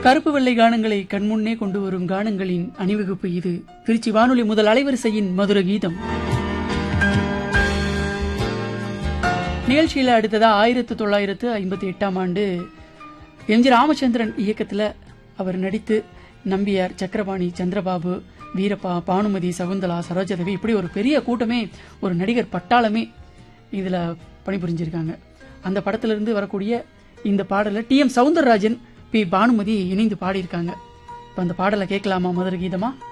கருப்பு வெள்ளை கானங்களை கண்முன்னே கொண்டு வரும் கானங்களின் அணிவகுப்பு இது திருச்சி வானொலி முதல் அலைவரிசையின் மதுர கீதம் நிகழ்ச்சியில் அடுத்ததா ஆயிரத்து தொள்ளாயிரத்து ஐம்பத்தி எட்டாம் ஆண்டு எம் ஜி ராமச்சந்திரன் இயக்கத்தில் அவர் நடித்து நம்பியார் சக்கரபாணி சந்திரபாபு வீரப்பா பானுமதி சகுந்தலா சரோஜதேவி இப்படி ஒரு பெரிய கூட்டமே ஒரு நடிகர் பட்டாளமே இதில் பணிபுரிஞ்சிருக்காங்க அந்த படத்திலிருந்து வரக்கூடிய இந்த பாடலை T M Soundararajan P Bhanumathi இணைந்து பாடியிருக்காங்க இப்போ அந்த பாடலை கேட்கலாமா மதுர கீதமா